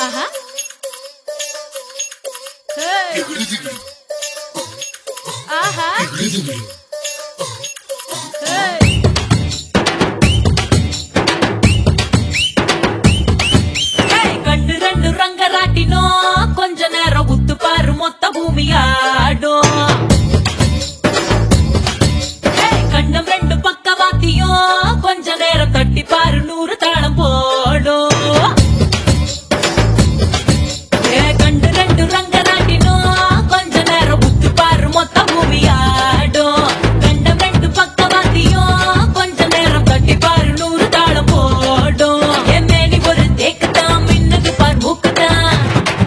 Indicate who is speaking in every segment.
Speaker 1: ஆஹா ஹே. ஆஹா ஹே.
Speaker 2: ஏய், கண்ணு ரெண்டு ரங்கராட்டினோ கொஞ்ச நேரம் உத்து பாரு மொத்த பூமியாடும் ஏய், கண்ணம் ரெண்டு பக்கவாத்தியும் கொஞ்ச நேரம் தட்டி பாரு நூறு தாளம் போடும் ஏ, கண்ணு ரெண்டு ரங்கராட்டினோம் கொஞ்ச நேரம் உத்து பாரு மொத்த பூமியாடும் கண்டம் ரெண்டு பக்கவாத்தியும் கொஞ்ச நேரம் தட்டி பாரு நூறு தாளம் போடும் என் மேனி ஒரு தேக்குதான் மின்னது பார் மூக்குதான்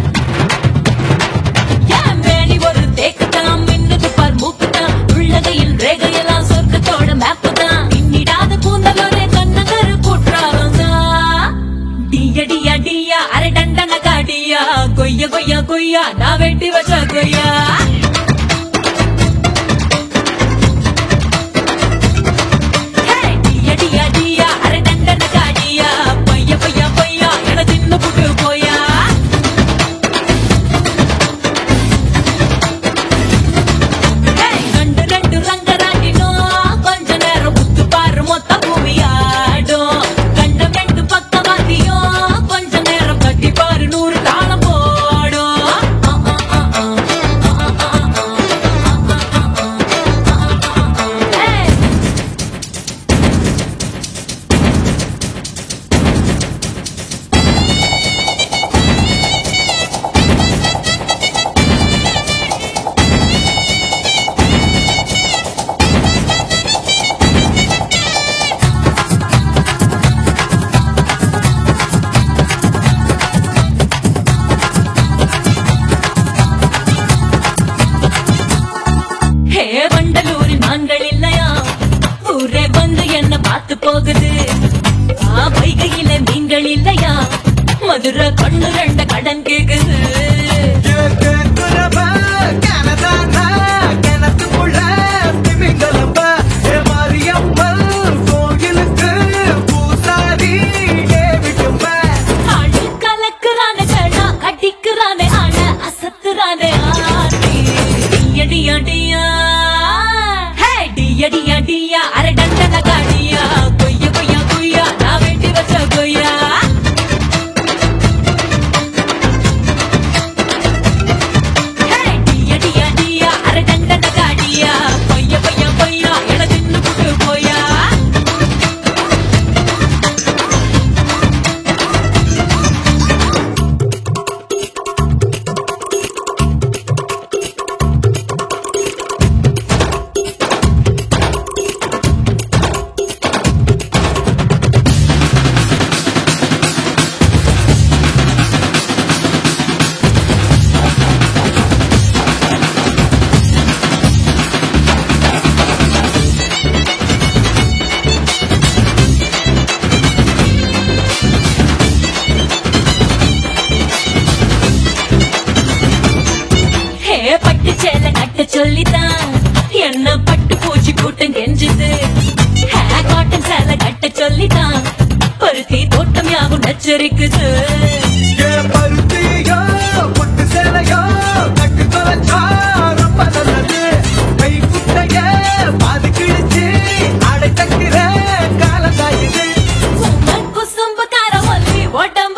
Speaker 2: என் மேனி ஒரு தேக்குதான் மின்னது பார் மூக்குதான் உள்ளகையில் ரேகையெல்லாம் சொர்க்கத்தோட மேப்பு தான் இன்னிடாத கூந்தலோட கண்ணகரு குற்றாலம்தான் டிய டிய டியா அரை டண்டன காடியா கொய்ய கொய்ய கொய்யா நான் வெட்டி வச்ச கொய்யா ஹே, டிய டிய டியா அரை டண்டன காடியா பொய்ய பொய்ய பொய்யா என தின்னு புட்டு போயா ஹே, கண்டு ரெண்டு ரங்கராட்டினோ கொஞ்ச நேரம் உத்து பாரு மொத்த பூமியாடும் கண்டம் ரெண்டு பக்கவாத்தியும் கொஞ்ச நேரம் கட்டி பாரு நூறு தாளம் போடும் ஆ, ஆ, ஆ, ஆ. ஆ, ஆ, ஆ, ஆ. ஆ, ஆ, ஆ, ஆ. ஹே. ஹே வண்டலூரில் மான்கள் இல்லையா ஊரே வந்து என்ன பார்த்து போகுது ஆ வைகையில மீன்கள் இல்லையா மதுரை கண்ணு ரெண்ட கடன் கேக்குது ஆளு கலக்குறானே கடா கட்டிக்குறானே ஆன அசத்துறானே ஆட்டி டிய டிய டியா ஹே டிய டிய டியா அரை டண்டன காடியா கொய்ய கொய்ய கொய்யா நான் வெட்டி வச்ச கொய்யா ஹே டிய டிய டியா அரை டண்டன காடியா கொய்ய கொய்ய கொய்யா என தின்னு புட்டு போயா ஹே பட்டு சேலை கட்ட சொல்லிதான் என்ன பட்டு பூச்சி கூட்டம் கெஞ்சுது ஹே காட்டன் சேலை கட்ட சொல்லிதான் பருத்தி தோட்டம் யாவும் நச்சரிக்குது
Speaker 3: காலம்
Speaker 2: குசும்பு கார ஒல்லி உடம்பு